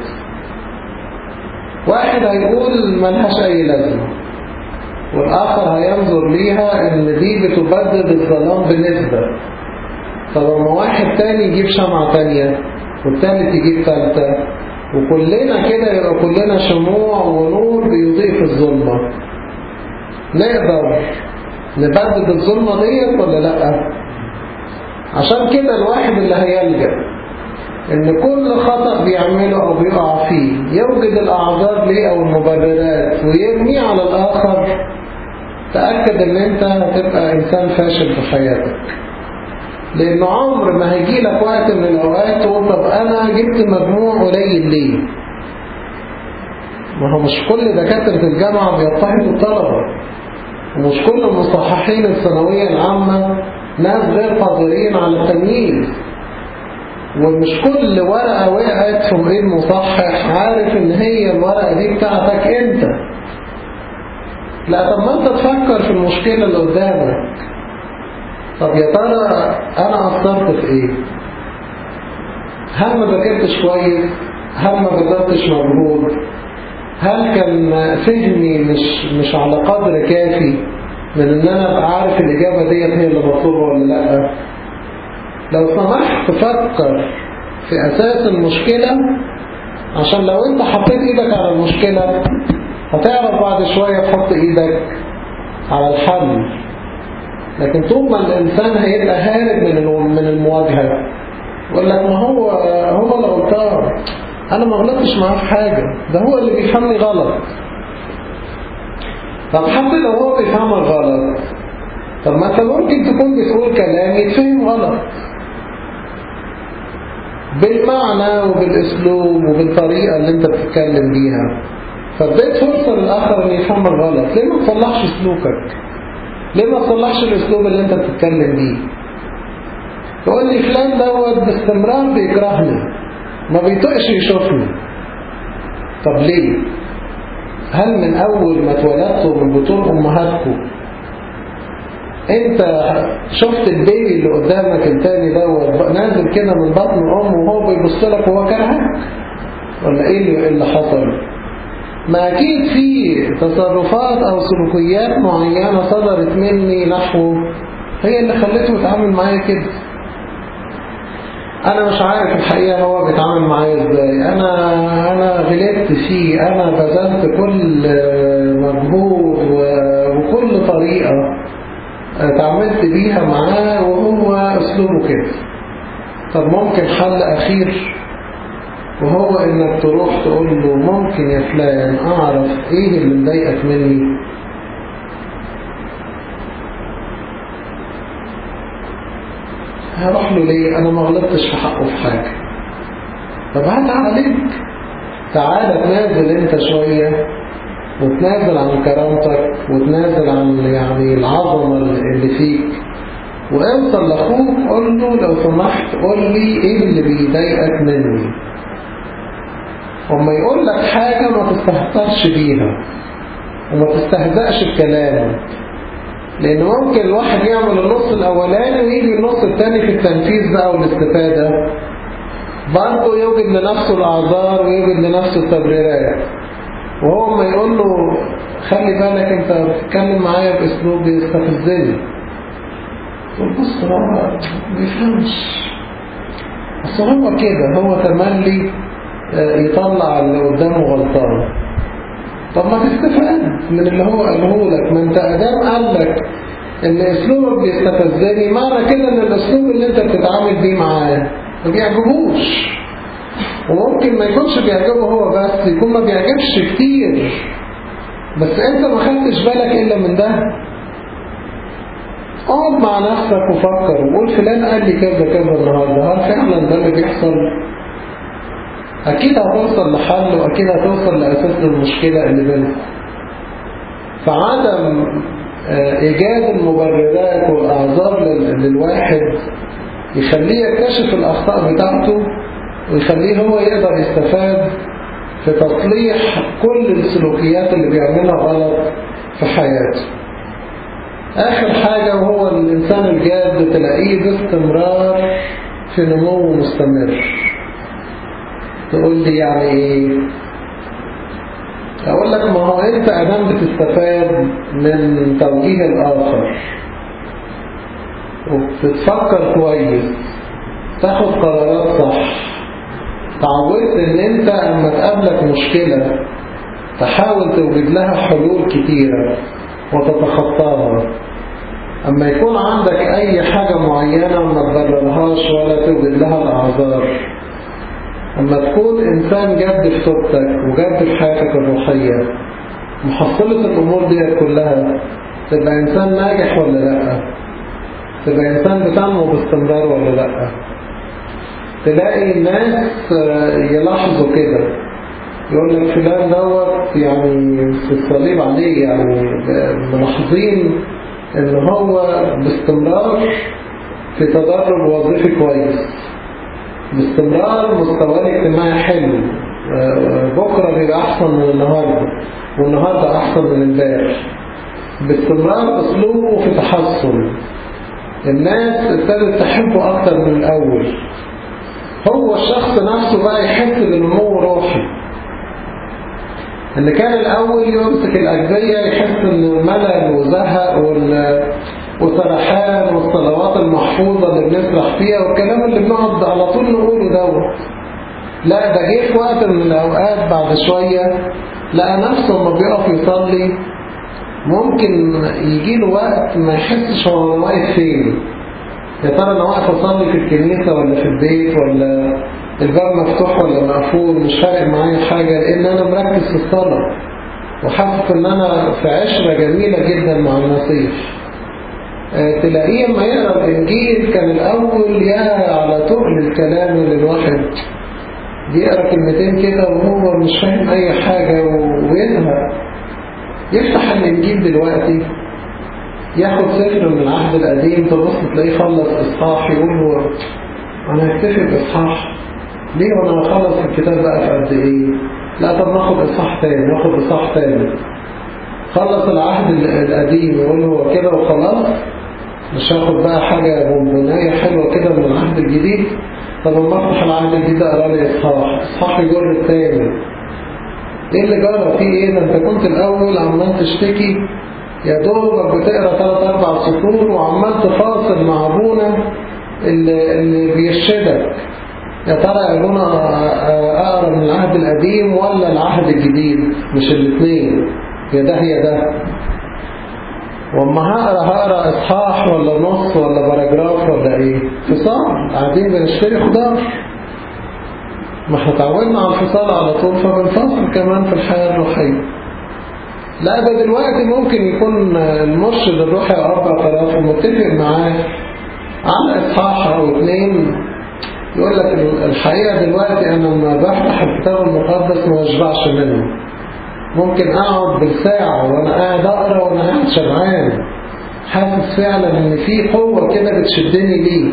Speaker 1: واحد هيقول ملهاش اي لازمة والآخر هينظر ليها ان دي بتبدد الظلام بنسبة طب لما واحد تاني يجيب شمعة تانية والتالت يجيب تالتة وكلنا كده يبقى كلنا شموع ونور بيضيء في الظلمة نقدر نبدد الظلمة ديت ولا لأ عشان كده الواحد اللي هيلجأ ان كل خطأ بيعمله او بيقع فيه يوجد الاعذار ليه او المبررات ويرميه على الاخر تأكد ان انت هتبقى انسان فاشل في حياتك لان عمر ما هيجي لك وقت من الاوقات تقول طب انا جبت مجموع قليل ليه ما هو مش كل دكاترة الجامعة بيضطهدوا الطلبة ومش كل المصححين الثانوية العامة ناس غير قادرين على التمييز ومش كل ورقة وقعت في ايد مصحح عارف ان هي الورقة دي بتاعتك انت لا طب ما انت تفكر في المشكلة اللي قدامك طب يا ترى انا قصرت في ايه هل ما ذاكرتش كويس هل ما بذلتش مجهود هل كان فهمي مش مش على قدر كافي من ان انا ابقى عارف الاجابة ديت هي اللي مطلوبة ولا لا لو سمحت فكر في أساس المشكلة عشان لو انت حطيت ايدك على المشكلة هتعرف بعد شوية تحط ايدك على الحل لكن طول ما الإنسان هيبقى هارب من من المواجهة يقول لك ما هو هو اللي غلطان أنا ما غلطتش معاه في حاجة ده هو اللي بيفهمني غلط طب حتى لو هو بيفهمك غلط طب ما انت ممكن تكون بتقول كلام يتفهم غلط بالمعنى وبالاسلوب وبالطريقة اللي انت بتتكلم بيها فاديت فرصة للآخر ان يفهمك غلط ليه ما تصلحش سلوكك ليه ما تصلحش الاسلوب اللي انت بتتكلم بيه تقول لي فلان دوت باستمرار بيكرهني ما بيطقش يشوفني طب ليه هل من اول ما اتولدتوا من بطون امهاتكم انت شفت البيبي اللي قدامك التاني دوت نازل كده من بطن امه وهو بيبص لك وهو كرهك ولا ايه اللي حصل ما اكيد في تصرفات او سلوكيات معينة صدرت مني نحوه هي اللي خلته يتعامل معايا كده انا مش عارف الحقيقة هو بيتعامل معايا ازاي انا انا غلطت فيه انا بذلت كل مجهود وكل طريقة اتعاملت بيها معاه وهو اسلوبه كده طب ممكن حل اخير وهو انك تروح تقول له ممكن يا فلان اعرف ايه اللي مضايقك مني هروح له ليه انا ما غلطتش في حقه في حاجة طب هات عليك تعالى تنازل انت شوية وتنازل عن كرامتك وتنازل عن يعني العظمة اللي فيك واوصل لاخوك قول له لو سمحت قول لي ايه اللي بيضايقك مني وما يقول لك حاجة ما تستهترش بيها وما تستهزأش بكلامه لأن ممكن الواحد يعمل النص الأولاني ويجي النص الثاني في التنفيذ بقى والاستفادة برضه يوجد لنفسه الأعذار ويوجد لنفسه التبريرات وهو ما يقول له خلي بالك انت بتتكلم معايا باسلوب بيستفزني تقول بص هو ما بيفهمش بس هو كده هو تملي يطلع اللي قدامه غلطان طب ما تستفاد من اللي هو قاله لك ما انت ادام قال لك ان اسلوبك بيستفزني معنى كده ان الاسلوب اللي انت بتتعامل بيه معاه ما بيعجبوش وممكن ما يكونش بيعجبه هو بس يكون ما بيعجبش كتير بس انت ما خدتش بالك الا من ده اقعد مع نفسك وفكر وقول فلان قال لي كذا كذا النهارده هل فعلا ده اللي بيحصل اكيد هتوصل لحل واكيد هتوصل لاساس المشكله اللي بينكم فعدم ايجاد المبررات والاعذار للواحد يخليه يكتشف الاخطاء بتاعته ويخليه هو يقدر يستفاد في تصليح كل السلوكيات اللي بيعملها غلط في حياته آخر حاجة وهو الإنسان الجاد تلاقيه باستمرار في نمو مستمر تقول لي يعني إيه أقول لك ما هو أنت أدام بتستفاد من توجيه الآخر وبتتفكر كويس تاخد قرارات صح تعودت ان انت اما تقابلك مشكلة تحاول توجد لها حلول كتيرة وتتخطاها اما يكون عندك اي حاجة معينة ما تبررهاش ولا توجد لها الاعذار اما تكون انسان جد في توبتك وجد في حياتك الروحية محصلة الامور دي كلها تبقى انسان ناجح ولا لا تبقى انسان بتنمو باستمرار ولا لا تلاقي الناس يلاحظوا كده يقول لك فلان دوت يعني في الصليب عليه يعني ملاحظين ان هو باستمرار في تدرب وظيفي كويس باستمرار مستواه الاجتماعي حلو بكرة بيبقى أحسن من النهاردة والنهاردة أحسن من امبارح باستمرار أسلوبه في تحسن الناس ابتدت تحبه أكتر من الأول هو الشخص نفسه بقى يحس بنمو روحي اللي كان الأول يمسك الأجزية يحس إن ملل وزهق وال... وسرحان والصلوات المحفوظة اللي بنسرح فيها والكلام اللي بنقعد على طول نقوله دوت لا ده جه في وقت من الأوقات بعد شوية لقى نفسه لما بيقف يصلي ممكن يجيله وقت ما يحسش هو واقف فين يا ترى انا واقف اصلي في الكنيسة ولا في البيت ولا الباب مفتوح ولا مقفول مش فارق معايا حاجة لان انا مركز في الصلاة وحاسس ان انا في عشرة جميلة جدا مع المسيح أه تلاقيه لما يقرا الانجيل كان الاول يا على تقل الكلام اللي الواحد بيقرا كلمتين كده وهو مش فاهم اي حاجة ويزهق يفتح الانجيل دلوقتي ياخد سفر من العهد القديم تبص تلاقيه خلص اصحاح يقول له انا هكتفي باصحاح ليه وانا هخلص الكتاب بقى في قد ايه لا طب ناخد اصحاح تاني ناخد اصحاح تاني خلص العهد القديم يقول له هو كده وخلاص مش هاخد بقى حاجة بونبونية حلوة كده من العهد الجديد طب لما افتح العهد الجديد اقرا لي اصحاح اصحاح يجر التاني ايه اللي جرى فيه ايه ده انت كنت الاول عمال تشتكي يا دوبك بتقرا ثلاث اربع سطور وعمال تفاصل مع ابونا اللي, اللي بيرشدك يا ترى يا ابونا اقرا من العهد القديم ولا العهد الجديد مش الاثنين يا ده يا ده واما هقرا هقرا اصحاح ولا نص ولا باراجراف ولا ايه فصال قاعدين بنشتري خضار ما احنا اتعودنا على الفصال على طول فبنفصل كمان في الحياه الروحيه لا ده دلوقتي ممكن يكون المرشد الروحي او اربع طرف متفق معاه على اصحاح او اثنين يقول لك الحقيقه دلوقتي انا لما بفتح الكتاب المقدس ما بشبعش منه ممكن اقعد بالساعه وانا قاعد اقرا وانا قاعد شبعان حاسس فعلا ان في قوه كده بتشدني ليه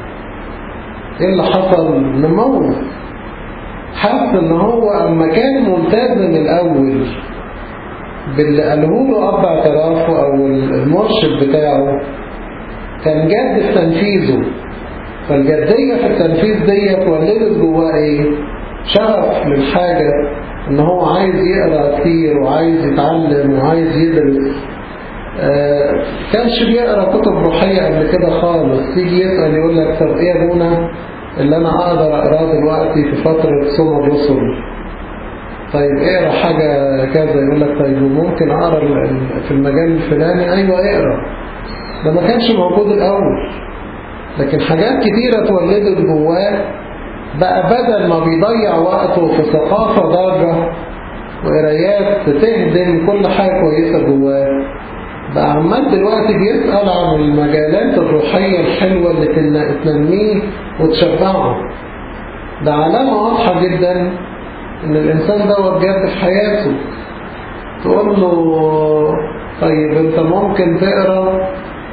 Speaker 1: ايه اللي حصل نمو حاسس ان هو اما كان ملتزم الاول باللي قاله له اب اعترافه او المرشد بتاعه كان جد في تنفيذه فالجدية في التنفيذ ديت ولدت جواه ايه شغف للحاجة ان هو عايز يقرأ كتير وعايز يتعلم وعايز يدرس آه كانش بيقرأ كتب روحية قبل كده خالص يجي يسأل يقول لك طب ايه يا ابونا اللي انا اقدر اقراه دلوقتي في فترة صوم الرسل طيب اقرا حاجة كذا يقول لك طيب ممكن اقرا في المجال الفلاني ايوه اقرا ده ما كانش موجود الاول لكن حاجات كتيرة اتولدت جواه بقى بدل ما بيضيع وقته في ثقافة ضارة وقرايات تهدم كل حاجة كويسة جواه بقى عمال دلوقتي بيسأل عن المجالات الروحية الحلوة اللي تنميه وتشبعه ده علامة واضحة جدا ان الانسان ده بجد في حياته تقول له طيب انت ممكن تقرأ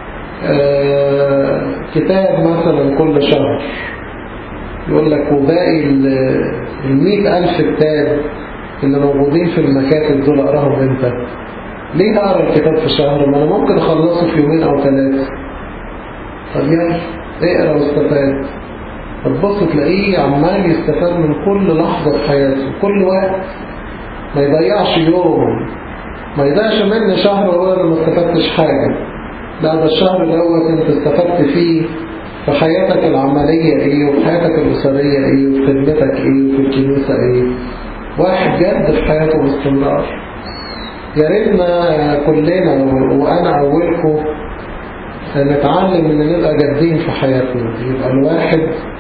Speaker 1: آه كتاب مثلا كل شهر يقول لك وباقي المئة ألف كتاب اللي موجودين في المكاتب دول أقراهم امتى ليه أقرأ الكتاب في شهر ما أنا ممكن أخلصه في يومين أو ثلاثة طب يلا اقرأ واستفاد تبص تلاقيه عمال يستفاد من كل لحظة في حياته كل وقت ما يضيعش يوم ما يضيعش مني شهر وهو أنا ما استفدتش حاجة لا ده الشهر الأول أنت استفدت فيه في حياتك العملية ايه وفي حياتك الأسرية ايه وفي خدمتك ايه وفي الكنيسة ايه واحد جد في حياته باستمرار يا ريتنا كلنا وأنا أولكم نتعلم ان نبقى جادين في حياتنا يبقى الواحد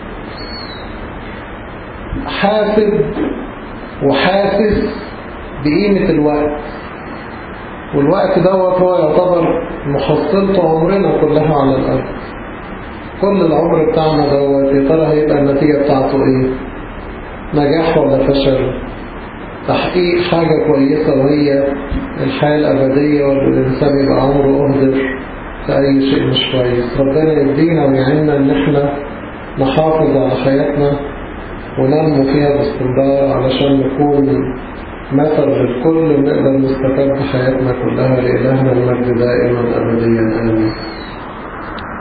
Speaker 1: حاسب وحاسس بقيمة الوقت والوقت دوت هو يعتبر محصلته عمرنا كلها على الأرض كل العمر بتاعنا دوت يا ترى هيبقى النتيجة بتاعته ايه نجاح ولا فشل تحقيق حاجة كويسة وهي الحياة الأبدية والإنسان يبقى عمره أهدر في أي شيء مش كويس ربنا يدينا ويعيننا إن احنا نحافظ على حياتنا وننمو فيها باستمرار علشان نكون مثل للكل ونقدر نستفاد بحياتنا كلها لإلهنا المجد دائما أبديا آمين